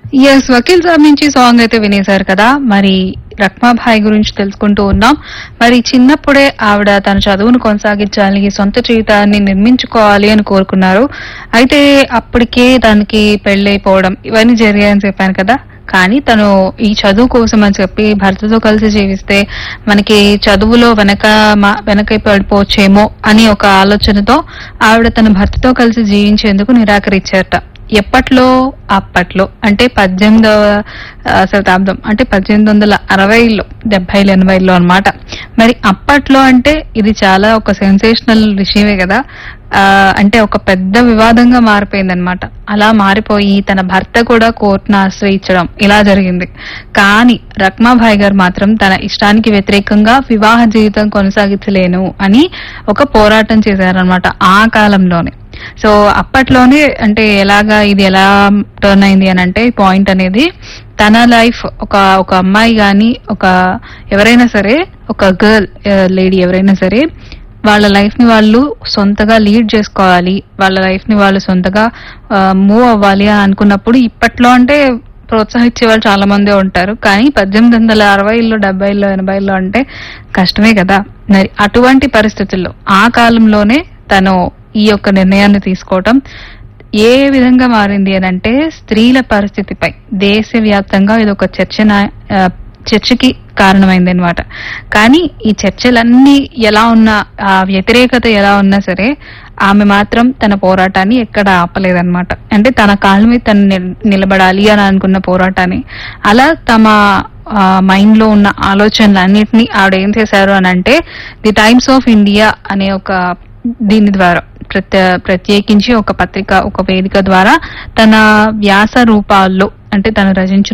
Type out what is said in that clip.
yes Vakeel సాబ్ నుంచి song అయితే వినేశారు కదా మరి రక్మాభాయ్ గురించి తెలుసుకుంటూ ఉన్నాం మరి చిన్నప్పుడే ఆవిడ తన చదువును కొనసాగించాలి సొంత జీవితాన్ని నిర్మించుకోవాలి అని కోరుకున్నారు అయితే అప్పటికే దానికి పెళ్ళైపోవడం ఇవన్నీ జరిగాయని చెప్పాను కదా కానీ తను ఈ చదువు కోసం అని చెప్పి భర్తతో కలిసి జీవిస్తే మనకి చదువులో వెనక మా- వెనక పడిపోవచ్చేమో అని ఒక ఆలోచనతో ఆవిడ తన భర్తతో కలిసి జీవించేందుకు నిరాకరించారట ఎప్పట్లో అప్పట్లో అంటే పద్దెనిమిదవ ఆ, శతాబ్దం అంటే పద్దెనిమిది వందల అరవైలో డెబ్బైలు ఎనభైలో అన్నమాట మరి అప్పట్లో అంటే ఇది చాలా ఒక సెన్సేషనల్ విషయమే కదా ఆ, అంటే ఒక పెద్ద వివాదంగా మారిపోయింది అనమాట అలా మారిపోయి తన భర్త కూడా కోర్టును ఆశ్రయించడం ఇలా జరిగింది కానీ రక్మాభాయ్ గారు మాత్రం తన ఇష్టానికి వ్యతిరేకంగా వివాహ జీవితం కొనసాగించలేను అని ఒక పోరాటం చేశారనమాట ఆ కాలంలోనే సో అప్పట్లోనే అంటే ఎలాగా ఇది ఎలా టర్న్ అయింది అని అంటే పాయింట్ అనేది తన లైఫ్ ఒక ఒక అమ్మాయి గాని ఒక ఎవరైనా సరే ఒక గర్ల్ లేడీ ఎవరైనా సరే వాళ్ళ లైఫ్ ని వాళ్ళు సొంతగా లీడ్ చేసుకోవాలి వాళ్ళ లైఫ్ ని వాళ్ళు సొంతగా మూవ్ అవ్వాలి అని అనుకున్నప్పుడు ఇప్పట్లో అంటే ప్రోత్సహించే వాళ్ళు చాలా మందే ఉంటారు కానీ పద్దెనిమిది వందల అరవైలో డెబ్బైలో ఎనభైలో అంటే కష్టమే కదా మరి అటువంటి పరిస్థితుల్లో ఆ కాలంలోనే తను ఈ యొక్క నిర్ణయాన్ని తీసుకోవటం ఏ విధంగా మారింది అని అంటే స్త్రీల పరిస్థితిపై దేశవ్యాప్తంగా ఇది ఒక చర్చ చర్చకి కారణమైంది అనమాట కానీ ఈ చర్చలన్నీ ఎలా ఉన్నా ఆ వ్యతిరేకత ఎలా ఉన్నా సరే ఆమె మాత్రం తన పోరాటాన్ని ఎక్కడ ఆపలేదన్నమాట అంటే తన కాళ్ళ మీద తను నిల్- నిలబడాలి అని అనుకున్న పోరాటాన్ని అలా తమ మైండ్ లో ఉన్న ఆలోచనలన్నింటినీ ఆవిడ ఏం చేశారు అని అంటే ది టైమ్స్ ఆఫ్ ఇండియా అనే ఒక దీని ద్వారా ప్రత్య ప్రత్యేకించి ఒక పత్రిక ఒక వేదిక ద్వారా తన వ్యాస రూపాల్లో అంటే తను రచించిన